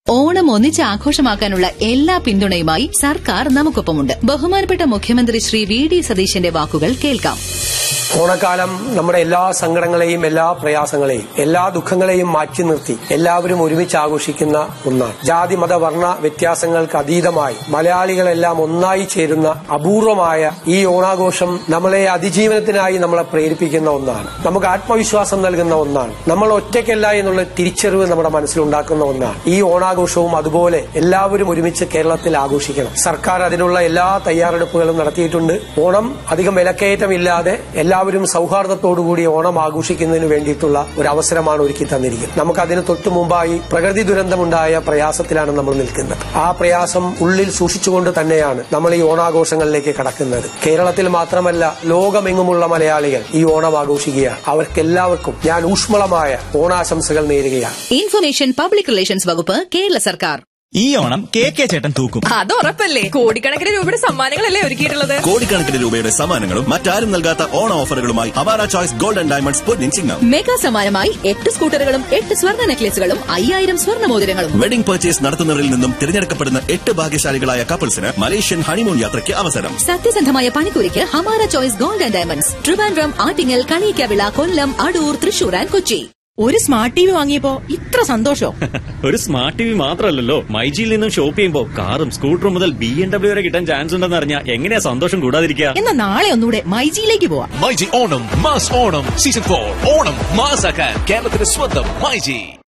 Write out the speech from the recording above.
ഓണം ഒന്നിച്ച് ആഘോഷമാക്കാനുള്ള എല്ലാ പിന്തുണയുമായി സർക്കാർ നമുക്കൊപ്പമുണ്ട് ബഹുമാനപ്പെട്ട മുഖ്യമന്ത്രി ശ്രീ വി ഡി സതീശന്റെ വാക്കുകൾ കേൾക്കാം ഓണക്കാലം നമ്മുടെ എല്ലാ സങ്കടങ്ങളെയും എല്ലാ പ്രയാസങ്ങളെയും എല്ലാ ദുഃഖങ്ങളെയും മാറ്റി നിർത്തി എല്ലാവരും ഒരുമിച്ച് ആഘോഷിക്കുന്ന ഒന്നാണ് ജാതി മത വർണ്ണ വ്യത്യാസങ്ങൾക്ക് അതീതമായി മലയാളികളെല്ലാം ഒന്നായി ചേരുന്ന അപൂർവമായ ഈ ഓണാഘോഷം നമ്മളെ അതിജീവനത്തിനായി നമ്മളെ പ്രേരിപ്പിക്കുന്ന ഒന്നാണ് നമുക്ക് ആത്മവിശ്വാസം നൽകുന്ന ഒന്നാണ് നമ്മൾ ഒറ്റയ്ക്കല്ല എന്നുള്ള തിരിച്ചറിവ് നമ്മുടെ മനസ്സിലുണ്ടാക്കുന്ന ഒന്നാണ് ഈ ഓണാഘോഷവും അതുപോലെ എല്ലാവരും ഒരുമിച്ച് കേരളത്തിൽ ആഘോഷിക്കണം സർക്കാർ അതിനുള്ള എല്ലാ തയ്യാറെടുപ്പുകളും നടത്തിയിട്ടുണ്ട് ഓണം അധികം വിലക്കയറ്റമില്ലാതെ എല്ലാവരും സൗഹാർദ്ദത്തോടുകൂടി ഓണം ആഘോഷിക്കുന്നതിന് വേണ്ടിയിട്ടുള്ള ഒരു അവസരമാണ് ഒരുക്കി തന്നിരിക്കുന്നത് നമുക്ക് അതിന് തൊട്ടു മുമ്പായി പ്രകൃതി ദുരന്തമുണ്ടായ പ്രയാസത്തിലാണ് നമ്മൾ നിൽക്കുന്നത് ആ പ്രയാസം ഉള്ളിൽ സൂക്ഷിച്ചുകൊണ്ട് തന്നെയാണ് നമ്മൾ ഈ ഓണാഘോഷങ്ങളിലേക്ക് കടക്കുന്നത് കേരളത്തിൽ മാത്രമല്ല ലോകമെങ്ങുമുള്ള മലയാളികൾ ഈ ഓണം ആഘോഷിക്കുകയാണ് അവർക്കെല്ലാവർക്കും ഞാൻ ഊഷ്മളമായ ഓണാശംസകൾ നേരുകയാണ് ഇൻഫർമേഷൻ പബ്ലിക് റിലേഷൻസ് വകുപ്പ് കേരള സർക്കാർ ഈ ഓണം കെ കെ ചേട്ടൻ തൂക്കും അത് ഉറപ്പല്ലേ കോടിക്കണക്കിന് രൂപയുടെ സമ്മാനങ്ങളല്ലേ ഒരുക്കിയിട്ടുള്ളത് കോടിക്കണക്കിന് രൂപയുടെ സമ്മാനങ്ങളും മറ്റാരും നൽകാത്ത ഓണ ഓഫറുകളുമായി Hamara choice gold and diamonds പൊന്നിൻ ചിങ്ങം മെഗാ സമ്മാനമായി എട്ട് സ്കൂട്ടറുകളും എട്ട് സ്വർണ്ണ നെക്ലേസുകളും അയ്യായിരം സ്വർണ്ണ മോതിരങ്ങളും വെഡിംഗ് പർച്ചേസ് നടത്തുന്നവരിൽ നിന്നും തിരഞ്ഞെടുക്കപ്പെടുന്ന എട്ട് ഭാഗ്യശാലികളായ കപ്പിൾസിന് മലേഷ്യൻ ഹണിമൂൺ യാത്രയ്ക്ക് അവസരം സത്യസന്ധമായ പണിക്കൂലിക്ക് Hamara choice gold and diamonds Trivandrum Attingal Kaliyikkavila Kollam Adoor Thrissur and Kochi ഒരു സ്മാർട്ട് ടി വി വാങ്ങിയപ്പോ ഇത്ര സന്തോഷോ ഒരു സ്മാർട്ട് ടി വി മാത്രമല്ലല്ലോ മൈജിയിൽ നിന്നും ഷോപ്പ് ചെയ്യുമ്പോൾ കാറും സ്കൂട്ടറും മുതൽ ബി എം ഡബ്ല്യു വരെ കിട്ടാൻ ചാൻസ് ഉണ്ടെന്ന് അറിഞ്ഞാൽ എങ്ങനെയാ സന്തോഷം കൂടാതിരിക്കുക എന്നാ നാളെ ഒന്നുകൂടെ മൈജിയിലേക്ക് പോവാം myG Onam mass Onam season for Onam മാസാക്കാൻ കേരളത്തിന്റെ സ്വന്തം മൈജി